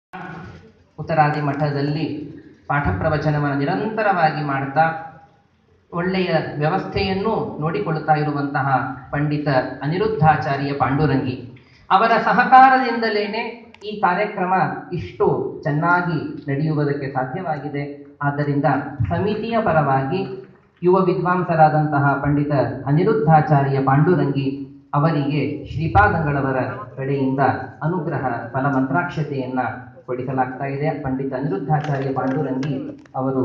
ಉತ್ತರಾದಿ ಮಠದಲ್ಲಿ ಪಾಠ ಪ್ರವಚನವನ್ನು ನಿರಂತರವಾಗಿ ಮಾಡ್ತಾ ಒಳ್ಳೆಯ ವ್ಯವಸ್ಥೆಯನ್ನು ನೋಡಿಕೊಳ್ಳುತ್ತಾ ಇರುವಂತಹ ಪಂಡಿತ ಅನಿರುದ್ಧಾಚಾರ್ಯ ಪಾಂಡುರಂಗಿ ಅವರ ಸಹಕಾರದಿಂದಲೇನೆ ಈ ಕಾರ್ಯಕ್ರಮ ಇಷ್ಟು ಚೆನ್ನಾಗಿ ನಡೆಯುವುದಕ್ಕೆ ಸಾಧ್ಯವಾಗಿದೆ ಆದ್ದರಿಂದ ಸಮಿತಿಯ ಪರವಾಗಿ ಯುವ ವಿದ್ವಾಂಸರಾದಂತಹ ಪಂಡಿತ ಅನಿರುದ್ಧಾಚಾರ್ಯ ಪಾಂಡುರಂಗಿ ಅವರಿಗೆ ಶ್ರೀಪಾದಂಗಳವರ ಕಡೆಯಿಂದ ಅನುಗ್ರಹ ಫಲಮಂತ್ರಾಕ್ಷತೆಯನ್ನ ಕೊಡಿಸಲಾಗ್ತಾ ಇದೆ ಪಂಡಿತ ಅನಿರುದ್ಧಾಚಾರ್ಯ ಪಾಂಡುರಂಗಿ ಅವರು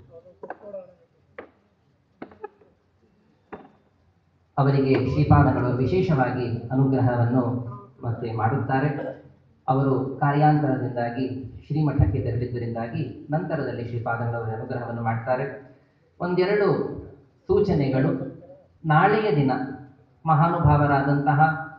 ಅವರಿಗೆ ಶ್ರೀಪಾದಗಳು ವಿಶೇಷವಾಗಿ ಅನುಗ್ರಹವನ್ನು ಮತ್ತೆ ಮಾಡುತ್ತಾರೆ ಅವರು ಕಾರ್ಯಾಂತರದಿಂದಾಗಿ ಶ್ರೀಮಠಕ್ಕೆ ತೆರಳಿದ್ದರಿಂದಾಗಿ ನಂತರದಲ್ಲಿ ಶ್ರೀಪಾದಗಳವರ ಅನುಗ್ರಹವನ್ನು ಮಾಡ್ತಾರೆ ಒಂದೆರಡು ಸೂಚನೆಗಳು ನಾಳೆಯ ದಿನ ಮಹಾನುಭಾವರಾದಂತಹ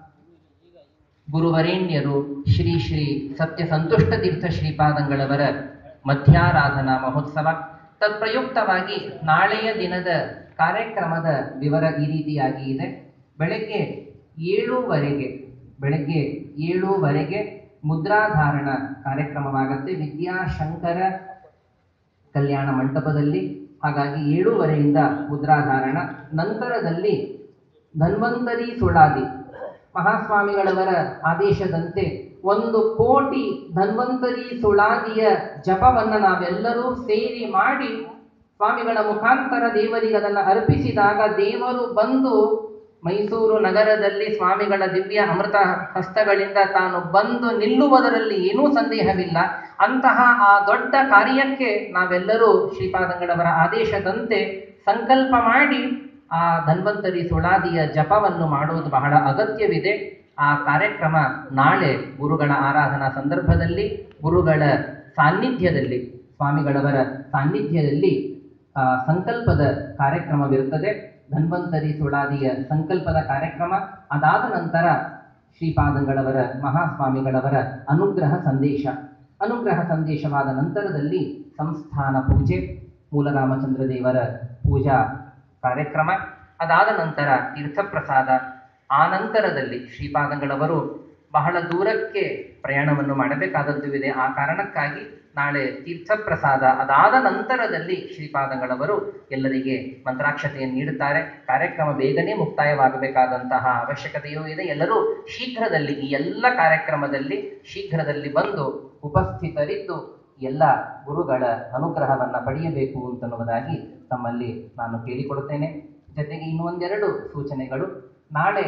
ಗುರುವರೇಣ್ಯರು ಶ್ರೀ ಶ್ರೀ ಸತ್ಯ ಸಂತುಷ್ಟ ತೀರ್ಥ ಶ್ರೀಪಾದಂಗಳವರ ಮಧ್ಯಾರಾಧನಾ ಮಹೋತ್ಸವ ತತ್ಪ್ರಯುಕ್ತವಾಗಿ ನಾಳೆಯ ದಿನದ ಕಾರ್ಯಕ್ರಮದ ವಿವರ ಈ ರೀತಿಯಾಗಿ ಇದೆ ಬೆಳಗ್ಗೆ ಏಳೂವರೆಗೆ ಬೆಳಗ್ಗೆ ಏಳೂವರೆಗೆ ಮುದ್ರಾಧಾರಣ ಕಾರ್ಯಕ್ರಮವಾಗತ್ತೆ ವಿದ್ಯಾಶಂಕರ ಕಲ್ಯಾಣ ಮಂಟಪದಲ್ಲಿ ಹಾಗಾಗಿ ಏಳೂವರೆಯಿಂದ ಮುದ್ರಾಧಾರಣ ನಂತರದಲ್ಲಿ ಧನ್ವಂತರಿ ಸುಳಾದಿ ಮಹಾಸ್ವಾಮಿಗಳವರ ಆದೇಶದಂತೆ ಒಂದು ಕೋಟಿ ಧನ್ವಂತರಿ ಸುಳಾದಿಯ ಜಪವನ್ನ ನಾವೆಲ್ಲರೂ ಸೇರಿ ಮಾಡಿ ಸ್ವಾಮಿಗಳ ಮುಖಾಂತರ ದೇವರಿಗೆ ಅದನ್ನು ಅರ್ಪಿಸಿದಾಗ ದೇವರು ಬಂದು ಮೈಸೂರು ನಗರದಲ್ಲಿ ಸ್ವಾಮಿಗಳ ದಿವ್ಯ ಅಮೃತ ಹಸ್ತಗಳಿಂದ ತಾನು ಬಂದು ನಿಲ್ಲುವುದರಲ್ಲಿ ಏನೂ ಸಂದೇಹವಿಲ್ಲ ಅಂತಹ ಆ ದೊಡ್ಡ ಕಾರ್ಯಕ್ಕೆ ನಾವೆಲ್ಲರೂ ಶ್ರೀಪಾದಂಗಳವರ ಆದೇಶದಂತೆ ಸಂಕಲ್ಪ ಮಾಡಿ ಆ ಧನ್ವಂತರಿ ಸುಳಾದಿಯ ಜಪವನ್ನು ಮಾಡುವುದು ಬಹಳ ಅಗತ್ಯವಿದೆ ಆ ಕಾರ್ಯಕ್ರಮ ನಾಳೆ ಗುರುಗಳ ಆರಾಧನಾ ಸಂದರ್ಭದಲ್ಲಿ ಗುರುಗಳ ಸಾನ್ನಿಧ್ಯದಲ್ಲಿ ಸ್ವಾಮಿಗಳವರ ಸಾನ್ನಿಧ್ಯದಲ್ಲಿ ಆ, ಸಂಕಲ್ಪದ ಕಾರ್ಯಕ್ರಮವಿರುತ್ತದೆ ಧನ್ವಂತರಿ ಸುಳಾದಿಯ ಸಂಕಲ್ಪದ ಕಾರ್ಯಕ್ರಮ ಅದಾದ ನಂತರ ಶ್ರೀಪಾದಂಗಳವರ ಮಹಾಸ್ವಾಮಿಗಳವರ ಅನುಗ್ರಹ ಸಂದೇಶ ಅನುಗ್ರಹ ಸಂದೇಶವಾದ ನಂತರದಲ್ಲಿ ಸಂಸ್ಥಾನ ಪೂಜೆ ಮೂಲರಾಮಚಂದ್ರ ದೇವರ ಪೂಜಾ ಕಾರ್ಯಕ್ರಮ ಅದಾದ ನಂತರ ತೀರ್ಥಪ್ರಸಾದ ಆ ನಂತರದಲ್ಲಿ ಶ್ರೀಪಾದಂಗಳವರು ಬಹಳ ದೂರಕ್ಕೆ ಪ್ರಯಾಣವನ್ನು ಮಾಡಬೇಕಾದದ್ದು ಇದೆ ಆ ಕಾರಣಕ್ಕಾಗಿ ನಾಳೆ ತೀರ್ಥಪ್ರಸಾದ ಅದಾದ ನಂತರದಲ್ಲಿ ಶ್ರೀಪಾದಂಗಳವರು ಎಲ್ಲರಿಗೆ ಮಂತ್ರಾಕ್ಷತೆಯನ್ನು ನೀಡುತ್ತಾರೆ ಕಾರ್ಯಕ್ರಮ ಬೇಗನೆ ಮುಕ್ತಾಯವಾಗಬೇಕಾದಂತಹ ಅವಶ್ಯಕತೆಯೂ ಇದೆ ಎಲ್ಲರೂ ಶೀಘ್ರದಲ್ಲಿ ಈ ಎಲ್ಲ ಕಾರ್ಯಕ್ರಮದಲ್ಲಿ ಶೀಘ್ರದಲ್ಲಿ ಬಂದು ಉಪಸ್ಥಿತರಿದ್ದು ಎಲ್ಲ ಗುರುಗಳ ಅನುಗ್ರಹವನ್ನು ಪಡೆಯಬೇಕು ಅಂತನ್ನುವುದಾಗಿ ತಮ್ಮಲ್ಲಿ ನಾನು ಕೇಳಿಕೊಡುತ್ತೇನೆ ಜೊತೆಗೆ ಇನ್ನೂ ಒಂದೆರಡು ಸೂಚನೆಗಳು ನಾಳೆ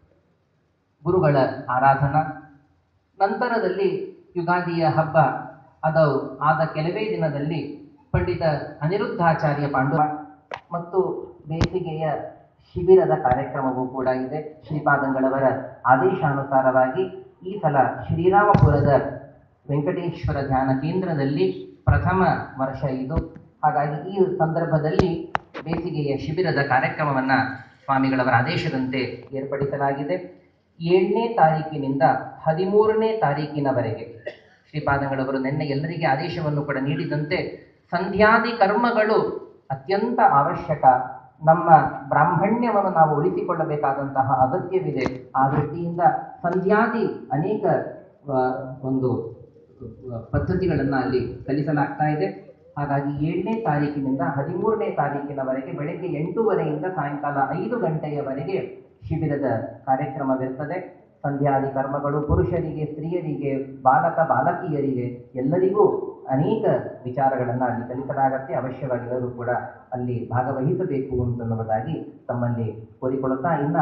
ಗುರುಗಳ ಆರಾಧನಾ ನಂತರದಲ್ಲಿ ಯುಗಾದಿಯ ಹಬ್ಬ ಅದು ಆದ ಕೆಲವೇ ದಿನದಲ್ಲಿ ಪಂಡಿತ ಅನಿರುದ್ಧಾಚಾರ್ಯ ಪಾಂಡು ಮತ್ತು ಬೇಸಿಗೆಯ ಶಿಬಿರದ ಕಾರ್ಯಕ್ರಮವೂ ಕೂಡ ಇದೆ ಶ್ರೀಪಾದಂಗಳವರ ಆದೇಶಾನುಸಾರವಾಗಿ ಈ ಸಲ ಶ್ರೀರಾಮಪುರದ ವೆಂಕಟೇಶ್ವರ ಧ್ಯಾನ ಕೇಂದ್ರದಲ್ಲಿ ಪ್ರಥಮ ವರ್ಷ ಇದು ಹಾಗಾಗಿ ಈ ಸಂದರ್ಭದಲ್ಲಿ ಬೇಸಿಗೆಯ ಶಿಬಿರದ ಕಾರ್ಯಕ್ರಮವನ್ನು ಸ್ವಾಮಿಗಳವರ ಆದೇಶದಂತೆ ಏರ್ಪಡಿಸಲಾಗಿದೆ ಏಳನೇ ತಾರೀಕಿನಿಂದ ಹದಿಮೂರನೇ ತಾರೀಕಿನವರೆಗೆ ಶ್ರೀಪಾದಂಗಳವರು ನಿನ್ನೆ ಎಲ್ಲರಿಗೆ ಆದೇಶವನ್ನು ಕೂಡ ನೀಡಿದಂತೆ ಸಂಧ್ಯಾದಿ ಕರ್ಮಗಳು ಅತ್ಯಂತ ಅವಶ್ಯಕ ನಮ್ಮ ಬ್ರಾಹ್ಮಣ್ಯವನ್ನು ನಾವು ಉಳಿಸಿಕೊಳ್ಳಬೇಕಾದಂತಹ ಅಗತ್ಯವಿದೆ ಆ ದೃಷ್ಟಿಯಿಂದ ಸಂಧ್ಯಾದಿ ಅನೇಕ ಆ, ಒಂದು ಪದ್ಧತಿಗಳನ್ನು ಅಲ್ಲಿ ಕಲಿಸಲಾಗ್ತಾ ಇದೆ ಹಾಗಾಗಿ ಏಳನೇ ತಾರೀಕಿನಿಂದ ಹದಿಮೂರನೇ ತಾರೀಕಿನವರೆಗೆ ಬೆಳಗ್ಗೆ ಎಂಟೂವರೆಯಿಂದ ಸಾಯಂಕಾಲ ಐದು ಗಂಟೆಯವರೆಗೆ ಶಿಬಿರದ ಕಾರ್ಯಕ್ರಮವಿರ್ತದೆ ಸಂಧ್ಯಾದಿ ಕರ್ಮಗಳು ಪುರುಷರಿಗೆ ಸ್ತ್ರೀಯರಿಗೆ ಬಾಲಕ ಬಾಲಕಿಯರಿಗೆ ಎಲ್ಲರಿಗೂ ಅನೇಕ ವಿಚಾರಗಳನ್ನು ಅಲ್ಲಿ ಕಲಿಸಲಾಗತ್ತೆ ಅವಶ್ಯವಾಗಿ ಎಲ್ಲರೂ ಕೂಡ ಅಲ್ಲಿ ಭಾಗವಹಿಸಬೇಕು ಅಂತನ್ನುವುದಾಗಿ ತಮ್ಮಲ್ಲಿ ಕೋರಿಕೊಳ್ಳುತ್ತಾ ಇನ್ನ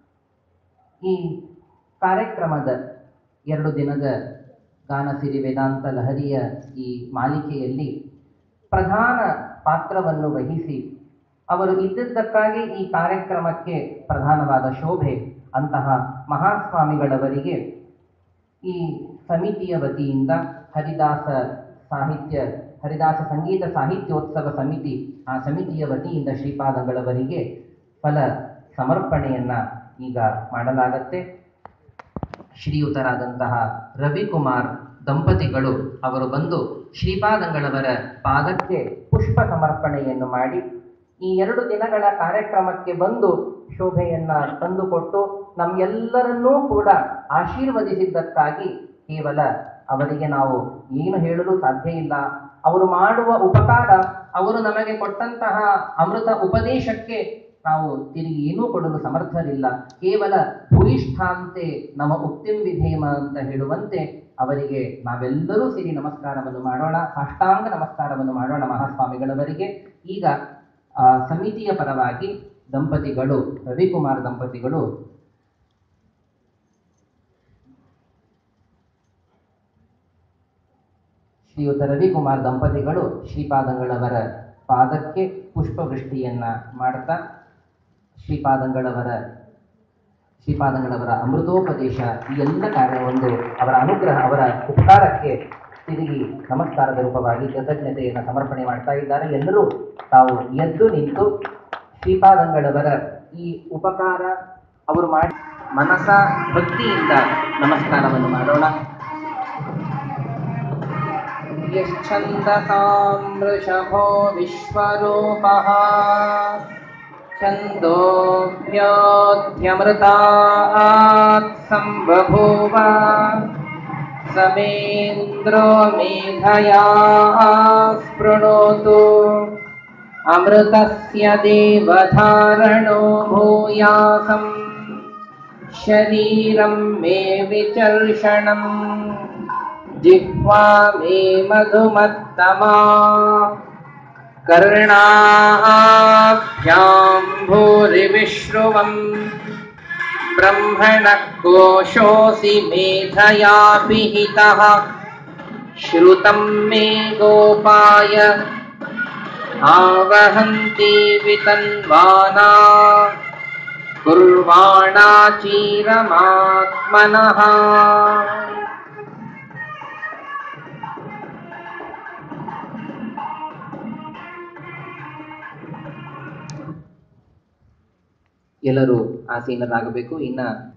ಈ ಕಾರ್ಯಕ್ರಮದ ಎರಡು ದಿನದ ಗಾನಸಿರಿ ವೇದಾಂತ ಲಹರಿಯ ಈ ಮಾಲಿಕೆಯಲ್ಲಿ ಪ್ರಧಾನ ಪಾತ್ರವನ್ನು ವಹಿಸಿ ಅವರು ಇದ್ದದ್ದಕ್ಕಾಗಿ ಈ ಕಾರ್ಯಕ್ರಮಕ್ಕೆ ಪ್ರಧಾನವಾದ ಶೋಭೆ ಅಂತಹ ಮಹಾಸ್ವಾಮಿಗಳವರಿಗೆ ಈ ಸಮಿತಿಯ ವತಿಯಿಂದ ಹರಿದಾಸ ಸಾಹಿತ್ಯ ಹರಿದಾಸ ಸಂಗೀತ ಸಾಹಿತ್ಯೋತ್ಸವ ಸಮಿತಿ ಆ ಸಮಿತಿಯ ವತಿಯಿಂದ ಶ್ರೀಪಾದಂಗಳವರಿಗೆ ಫಲ ಸಮರ್ಪಣೆಯನ್ನ ಈಗ ಮಾಡಲಾಗತ್ತೆ ಶ್ರೀಯುತರಾದಂತಹ ರವಿಕುಮಾರ್ ದಂಪತಿಗಳು ಅವರು ಬಂದು ಶ್ರೀಪಾದಂಗಳವರ ಪಾದಕ್ಕೆ ಪುಷ್ಪ ಸಮರ್ಪಣೆಯನ್ನು ಮಾಡಿ ಈ ಎರಡು ದಿನಗಳ ಕಾರ್ಯಕ್ರಮಕ್ಕೆ ಬಂದು ಶೋಭೆಯನ್ನ ತಂದುಕೊಟ್ಟು ನಮ್ಮೆಲ್ಲರನ್ನೂ ಕೂಡ ಆಶೀರ್ವದಿಸಿದ್ದಕ್ಕಾಗಿ ಕೇವಲ ಅವರಿಗೆ ನಾವು ಏನು ಹೇಳಲು ಸಾಧ್ಯ ಇಲ್ಲ ಅವರು ಮಾಡುವ ಉಪಕಾರ ಅವರು ನಮಗೆ ಕೊಟ್ಟಂತಹ ಅಮೃತ ಉಪದೇಶಕ್ಕೆ ನಾವು ತಿರುಗಿ ಏನೂ ಕೊಡಲು ಸಮರ್ಥರಿಲ್ಲ ಕೇವಲ ಭೂಯಿಷ್ಠಾಂತೆ ನಮ್ಮ ಉಕ್ತಿಂ ವಿಧೇಮ ಅಂತ ಹೇಳುವಂತೆ ಅವರಿಗೆ ನಾವೆಲ್ಲರೂ ಸೇರಿ ನಮಸ್ಕಾರವನ್ನು ಮಾಡೋಣ ಸಾಷ್ಟಾಂಗ ನಮಸ್ಕಾರವನ್ನು ಮಾಡೋಣ ಮಹಾಸ್ವಾಮಿಗಳವರಿಗೆ ಈಗ ಆ ಸಮಿತಿಯ ಪರವಾಗಿ ದಂಪತಿಗಳು ರವಿಕುಮಾರ್ ದಂಪತಿಗಳು ಶ್ರೀಯುತ ರವಿಕುಮಾರ್ ದಂಪತಿಗಳು ಶ್ರೀಪಾದಂಗಳವರ ಪಾದಕ್ಕೆ ಪುಷ್ಪವೃಷ್ಟಿಯನ್ನ ಮಾಡ್ತಾ ಶ್ರೀಪಾದಂಗಳವರ ಶ್ರೀಪಾದಂಗಳವರ ಅಮೃತೋಪದೇಶ ಈ ಎಲ್ಲ ಕಾರ್ಯವೊಂದು ಅವರ ಅನುಗ್ರಹ ಅವರ ಉಪಕಾರಕ್ಕೆ ತಿರುಗಿ ನಮಸ್ಕಾರದ ರೂಪವಾಗಿ ಕೃತಜ್ಞತೆಯನ್ನು ಸಮರ್ಪಣೆ ಮಾಡ್ತಾ ಇದ್ದಾರೆ ಎಲ್ಲರೂ ತಾವು ಎದ್ದು ನಿಂತು ಶ್ರೀಪಾದಂಗಳವರ ಈ ಉಪಕಾರ ಅವರು ಮಾಡಿ ಮನಸ ಭಕ್ತಿಯಿಂದ ನಮಸ್ಕಾರವನ್ನು ಮಾಡೋಣ यश्छन्दसां वृषभो विश्वरूपः छन्दोभ्योऽध्यमृतात् सम्बभूव समेन्द्रो मेधया स्पृणोतु अमृतस्य देवधारणो भूयासम् शरीरं मे विचर्षणम् जिह्वा मे मधुमत्तमा कर्णाभ्यां भूरिविश्रुवम् ब्रह्मणः कोशोऽसि मेधया पिहितः श्रुतं मे गोपाय आवहन्ति वितन्वाना कुर्वाणा चीरमात्मनः ಎಲ್ಲರೂ ಆಸೀನರಾಗಬೇಕು ಇನ್ನ